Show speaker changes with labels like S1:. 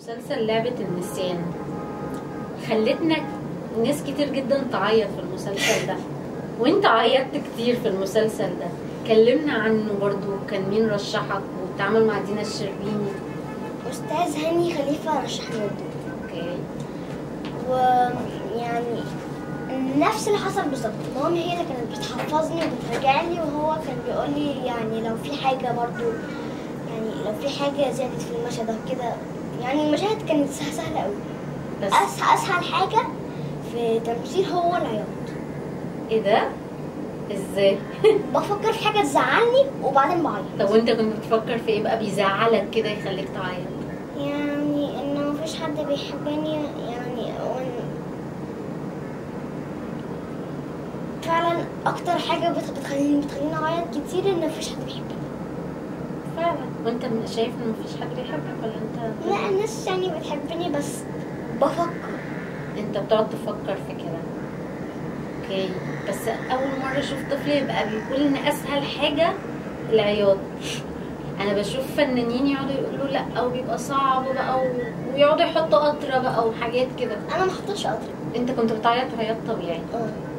S1: مسلسل لعبة النسيان خلتنا ناس كتير جدا تعيط في المسلسل ده وانت عيطت كتير في المسلسل ده كلمنا عنه برضو كان مين رشحك وبتعامل مع دينا الشربيني
S2: استاذ هاني خليفه رشحني الدور
S1: اوكي
S2: ويعني نفس اللي حصل بالظبط مامي هي اللي كانت بتحفظني وبتراجع لي وهو كان بيقول لي يعني لو في حاجه برضو يعني لو في حاجه زادت في المشهد او كده يعني المشاهد كانت سه- سهله قوي
S1: بس
S2: أس اسهل حاجه في تمثيل هو العياط
S1: ايه ده ازاي
S2: بفكر في حاجه تزعلني وبعدين بعيط
S1: طب وانت كنت بتفكر في ايه بقى بيزعلك كده يخليك تعيط
S2: يعني ان مفيش حد بيحبني يعني وان فعلا اكتر حاجه بت- بتخليني بتخليني اعيط كتير ان مفيش حد بيحبني
S1: فعلا وانت م- شايف ان مفيش حد بيحبك ولا انت
S2: لا الناس يعني بتحبني بس بفكر
S1: انت بتقعد تفكر في كده اوكي بس اول مره اشوف طفل يبقى بيقول ان اسهل حاجه العياط انا بشوف فنانين يقعدوا يقولوا لا وبيبقى صعب بقى و- ويقعدوا يحطوا قطره بقى وحاجات كده
S2: انا ما حطيتش قطر
S1: انت كنت بتعيط عياط طبيعي
S2: اه